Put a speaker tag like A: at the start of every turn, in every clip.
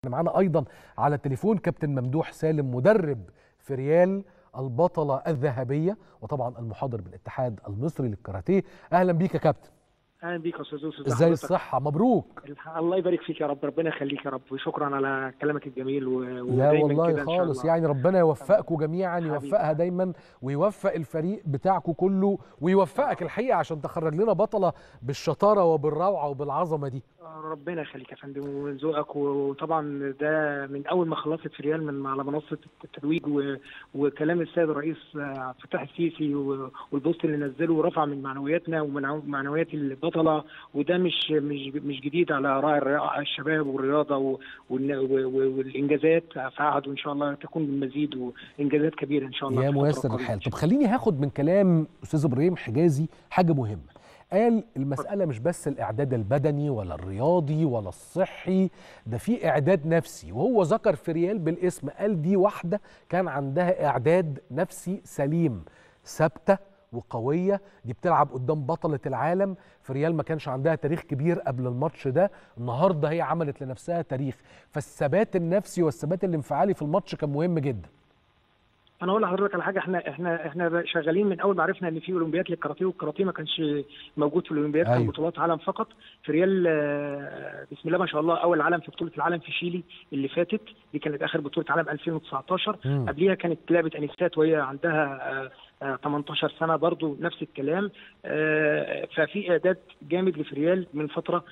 A: معانا ايضا على التليفون كابتن ممدوح سالم مدرب في ريال البطله الذهبيه وطبعا المحاضر بالاتحاد المصري للكاراتيه اهلا بيك يا كابتن
B: اهلا بيك يا استاذ يوسف
A: ازاي الصحه مبروك
B: الله يبارك فيك يا رب ربنا يخليك يا رب وشكرا على كلامك الجميل و...
A: لا والله خالص يعني ربنا يوفقكم جميعا يوفقها دايما ويوفق الفريق بتاعكم كله ويوفقك الحقيقه عشان تخرج لنا بطله بالشطاره وبالروعه وبالعظمه دي
B: ربنا يخليك يا فندم وذوقك وطبعا ده من اول ما خلصت في ريال من على منصه التتويج و... وكلام السيد الرئيس فتح السيسي و... والبوست اللي نزله ورفع من معنوياتنا ومن معنويات البطله وده مش مش مش جديد على راعي الشباب والرياضه و... والانجازات فعهد وان شاء الله تكون بالمزيد وانجازات كبيره ان شاء الله
A: يا ميسر الحال طب خليني هاخد من كلام استاذ ابراهيم حجازي حاجه مهمه قال المسألة مش بس الإعداد البدني ولا الرياضي ولا الصحي ده في إعداد نفسي وهو ذكر في ريال بالاسم قال دي واحدة كان عندها إعداد نفسي سليم ثابتة وقوية دي بتلعب قدام بطلة العالم في ريال ما كانش عندها تاريخ كبير قبل الماتش ده النهاردة هي عملت لنفسها تاريخ فالثبات النفسي والثبات الانفعالي في الماتش كان مهم جدا
B: انا اقول لحضرتك على حاجه احنا احنا احنا شغالين من اول ما عرفنا ان في اولمبياد للكاراتيه والكاراتيه ما كانش موجود في الاولمبياد أيوه. كان بطولات عالم فقط في ريال بسم الله ما شاء الله اول عالم في بطوله العالم في شيلي اللي فاتت دي كانت اخر بطوله عالم 2019 م. قبليها كانت لعبه انسات وهي عندها 18 سنه برضو نفس الكلام ففي اعداد جامد لفريال من فتره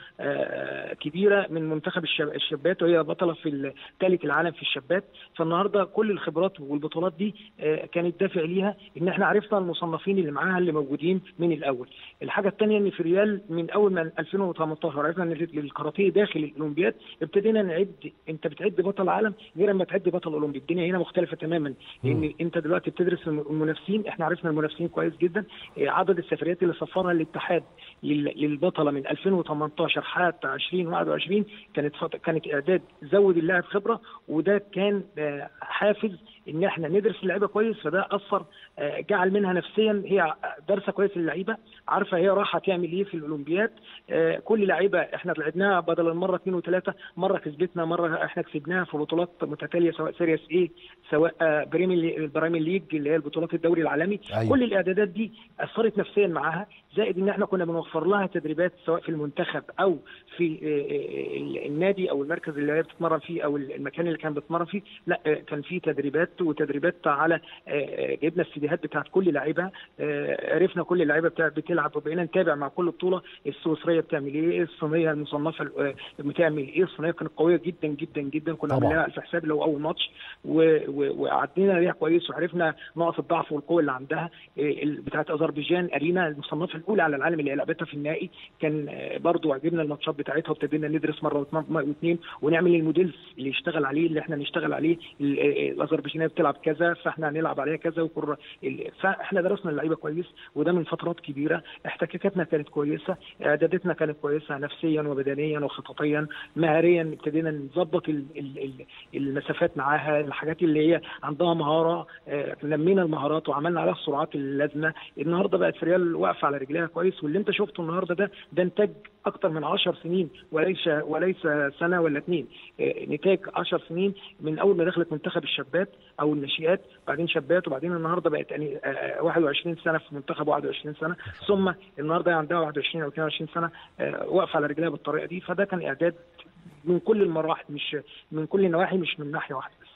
B: كبيره من منتخب الشابات وهي بطله في ثالث العالم في الشابات فالنهارده كل الخبرات والبطولات دي كانت دافع ليها ان احنا عرفنا المصنفين اللي معاها اللي موجودين من الاول الحاجه الثانيه ان في ريال من اول ما 2018 عرفنا ان الكاراتيه داخل الاولمبياد ابتدينا نعد انت بتعد بطل عالم غير ما تعد بطل اولمبي الدنيا هنا مختلفه تماما لان انت دلوقتي بتدرس المنافسين احنا عرفنا المنافسين كويس جدا عدد السفريات اللي سفرها الاتحاد للبطله من 2018 حتى 2021 كانت كانت اعداد زود اللاعب خبره وده كان حافز ان احنا ندرس اللعيبه كويس فده اثر جعل منها نفسيا هي دارسه كويس اللعيبه عارفه هي رايحه تعمل ايه في الاولمبياد كل لعيبه احنا لعبناها بدل المره اثنين وثلاثه مره كسبتنا مره احنا كسبناها في بطولات متتاليه سواء سيريس ايه سواء بريمي البريمي ليج اللي هي البطولات الدوري العالمي أيوة. كل الاعدادات دي اثرت نفسيا معاها زائد ان احنا كنا بنوفر لها تدريبات سواء في المنتخب او في النادي او المركز اللي هي بتتمرن فيه او المكان اللي كان بتتمرن فيه لا كان في تدريبات وتدريبات على جبنا السيديهات بتاعت كل لعيبه عرفنا كل لعيبه بتلعب وبقينا نتابع مع كل بطوله السويسريه بتعمل ايه الصينيه المصنفه بتعمل ايه الصينيه كانت قويه جدا جدا جدا كنا عاملينها في حساب اللي هو اول ماتش وعدينا عليها كويس وعرفنا نقط الضعف والقوه اللي عندها بتاعت اذربيجان ارينا المصنفه الاولى على العالم اللي لعبتها في النهائي كان برضو عجبنا الماتشات بتاعتها وابتدينا ندرس مره واثنين ونعمل الموديلز اللي يشتغل عليه اللي احنا نشتغل عليه الاذربيجانيه بتلعب كذا فاحنا هنلعب عليها كذا وكر فاحنا درسنا اللعيبه كويس وده من فترات كبيره احتكاكاتنا كانت كويسه اعداداتنا كانت كويسه نفسيا وبدنيا وخططيا مهاريا ابتدينا نظبط المسافات معاها الحاجات اللي هي عندها مهاره نمينا المهارات وعملنا عليها السرعات اللازمه النهارده بقت في ريال واقفه على رجليها كويس واللي انت شفته النهارده ده ده انتاج اكتر من 10 سنين وليس وليس سنه ولا اثنين نتاج 10 سنين من اول ما دخلت منتخب الشابات او الناشئات بعدين شابات وبعدين النهارده بقت يعني 21 سنه في منتخب 21 سنه ثم النهارده عندها 21 او 22 سنه واقفه على رجليها بالطريقه دي فده كان اعداد من كل المراحل مش من كل النواحي مش من ناحيه واحده بس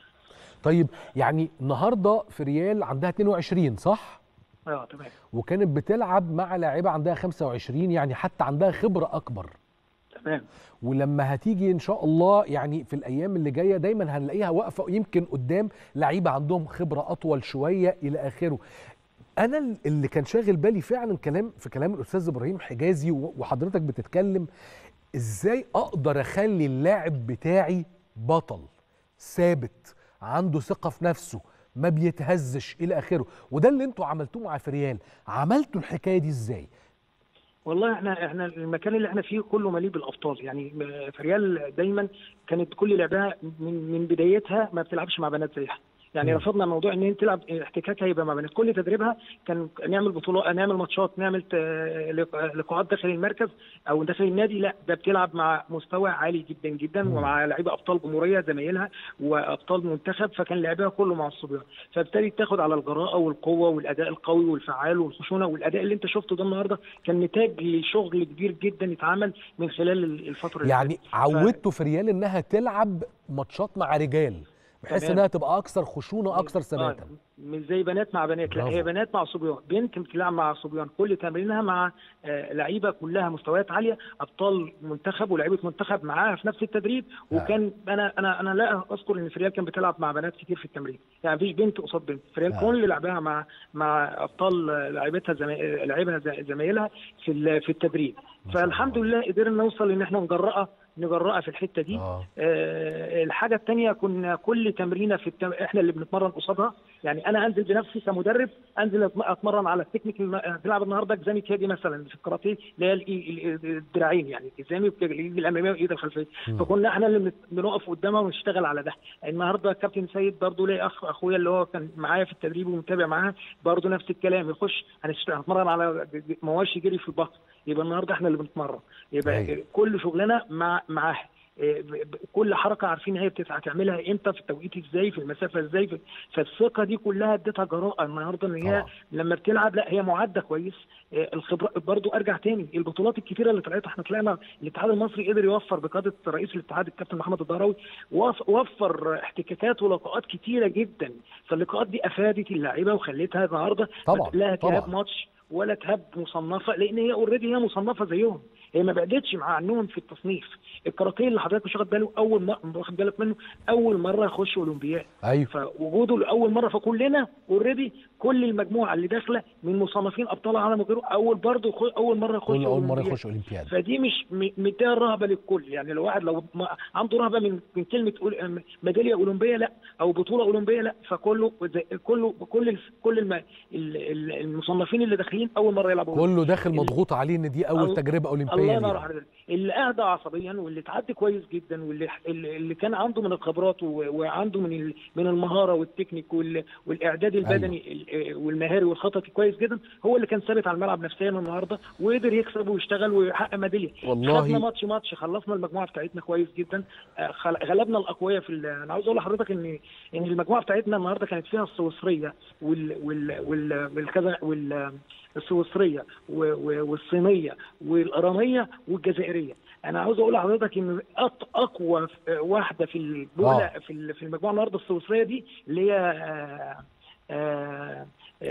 A: طيب يعني النهارده في ريال عندها 22 صح؟
B: اه تمام
A: وكانت بتلعب مع لاعيبه عندها 25 يعني حتى عندها خبره اكبر
B: تمام
A: ولما هتيجي ان شاء الله يعني في الايام اللي جايه دايما هنلاقيها واقفه يمكن قدام لعيبه عندهم خبره اطول شويه الى اخره انا اللي كان شاغل بالي فعلا كلام في كلام الاستاذ ابراهيم حجازي وحضرتك بتتكلم ازاي اقدر اخلي اللاعب بتاعي بطل ثابت عنده ثقه في نفسه ما بيتهزش الى اخره وده اللي انتوا عملتوه مع فريال عملتوا الحكايه دي ازاي
B: والله احنا احنا المكان اللي احنا فيه كله مليء بالابطال يعني فريال دايما كانت كل لعبها من من بدايتها ما بتلعبش مع بنات زيها يعني رفضنا موضوع ان هي تلعب احتكاكها يبقى مع بنات كل تدريبها كان نعمل بطولات نعمل ماتشات نعمل لقاءات داخل المركز او داخل النادي لا ده بتلعب مع مستوى عالي جدا جدا مم. ومع لعيبه ابطال جمهوريه زمايلها وابطال منتخب فكان لعبها كله مع الصبيان فبالتالي تاخد على الجراءه والقوه والاداء القوي والفعال والخشونه والاداء اللي انت شفته ده النهارده كان نتاج لشغل كبير جدا اتعمل من خلال الفتره
A: يعني عودته ف... في ريال انها تلعب ماتشات مع رجال بحيث انها تبقى اكثر خشونه اكثر ثباتا
B: مش زي بنات مع بنات لا هي بنات مع صبيان بنت بتلعب مع صبيان كل تمرينها مع آه لعيبه كلها مستويات عاليه ابطال منتخب ولاعيبه منتخب معاها في نفس التدريب وكان انا انا انا لا اذكر ان فريال كان بتلعب مع بنات كتير في التمرين يعني مفيش بنت قصاد بنت فريال آه. كل لعبها مع مع ابطال لعيبتها زمي... لعيبها زمايلها في في التدريب فالحمد لله قدرنا نوصل ان احنا نجرأها نجرأها في الحته دي آه. آه الحاجه الثانيه كنا كل تمرينه في التم... احنا اللي بنتمرن قصادها يعني انا انزل بنفسي كمدرب انزل اتمرن على التكنيك بتلعب النهارده جزامي كادي مثلا في الكاراتيه اللي هي الدراعين يعني الجزامي الايد الاماميه والايد الخلفيه فكنا احنا اللي بنقف قدامها ونشتغل على ده النهارده كابتن سيد برضه ليه اخ اخويا اللي هو كان معايا في التدريب ومتابع معاها برضه نفس الكلام يخش هنتمرن على مواشي جري في البحر يبقى النهارده احنا اللي بنتمرن يبقى أيه. كل شغلنا مع معاها كل حركه عارفين هي هتعملها امتى في التوقيت ازاي في المسافه ازاي فالثقه دي كلها اديتها جراءه النهارده ان هي لما بتلعب لا هي معده كويس الخبره برضو ارجع تاني البطولات الكتيره اللي طلعت احنا طلعنا الاتحاد المصري قدر يوفر بقياده رئيس الاتحاد الكابتن محمد الدهراوي وفر احتكاكات ولقاءات كتيره جدا فاللقاءات دي افادت اللعيبه وخلتها النهارده
A: طبعا
B: لا
A: طبعا
B: ماتش ولا تهب مصنفه لان هي اوريدي هي مصنفه زيهم هي ما بعدتش مع عنهم في التصنيف الكاراتيه اللي حضرتك مش واخد باله اول ما واخد بالك منه اول مره يخش اولمبياد
A: ايوه
B: فوجوده لاول مره فكلنا اوريدي كل المجموعه اللي داخله من مصنفين ابطال العالم وغيره اول برضه اول مره يخش
A: اول مره يخش اولمبياد
B: فدي مش مديها الرهبه للكل يعني لو واحد لو عنده رهبه من من كلمه ميداليه اولمبيه لا او بطوله اولمبيه لا فكله كله كل كل الم... المصنفين اللي داخلين اول مره يلعبوا
A: كله داخل مضغوط عليه ان دي اول تجربه اولمبيه
B: الله ينور عليك اللي اهدى عصبيا واللي اتعدى كويس جدا واللي اللي كان عنده من الخبرات وعنده من من المهاره والتكنيك والاعداد البدني أيوة. والمهاري والخططي كويس جدا هو اللي كان ثابت على الملعب نفسيا النهارده وقدر يكسب ويشتغل ويحقق ميداليه
A: والله
B: خدنا ماتش ماتش خلصنا المجموعه بتاعتنا كويس جدا غلبنا الاقوياء في انا عاوز اقول لحضرتك ان ان المجموعه بتاعتنا النهارده كانت فيها السويسريه وال وال وال والكذا وال السويسريه والصينيه والاراميه والجزائريه انا عاوز اقول لحضرتك ان اقوى واحده في البوله في في المجموعه النهارده السويسريه دي اللي هي آآ آآ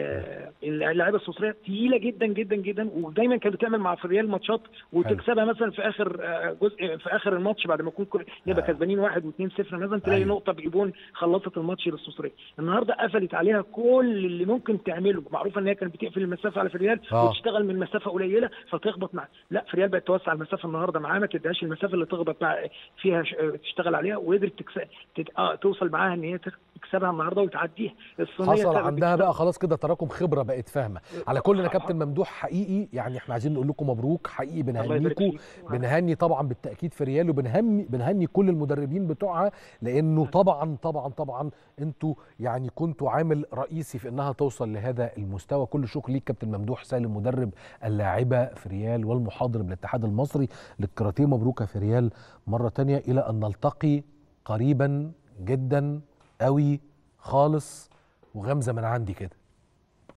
B: اللعيبه السويسريه تقيله جدا جدا جدا ودايما كانت بتعمل مع فريال ماتشات وتكسبها مثلا في اخر جزء في اخر الماتش بعد ما يكون نبقى كسبانين واحد واثنين صفر مثلا تلاقي أيوه. نقطه بايبون خلصت الماتش للسويسريه النهارده قفلت عليها كل اللي ممكن تعمله معروفه ان هي كانت بتقفل المسافه على فريال وتشتغل من مسافه قليله فتخبط مع لا فريال بقت توسع المسافه النهارده معاها ما تديهاش المسافه اللي تخبط مع فيها تشتغل عليها وقدرت تكسب تت... آه توصل معاها ان هي تكسبها النهارده وتعديها
A: الصينيه حصل عندها بقى خلاص كده تراكم خبره بقت فاهمه على كل يا كابتن ممدوح حقيقي يعني احنا عايزين نقول لكم مبروك حقيقي بنهنيكم بنهني طبعا بالتاكيد في ريال وبنهني بنهني كل المدربين بتوعها لانه طبعا طبعا طبعا انتوا يعني كنتوا عامل رئيسي في انها توصل لهذا المستوى كل شكر ليك كابتن ممدوح سالم مدرب اللاعبه في ريال والمحاضر بالاتحاد المصري للكاراتيه مبروكه في ريال مره تانية الى ان نلتقي قريبا جدا قوي خالص وغمزه من عندي كده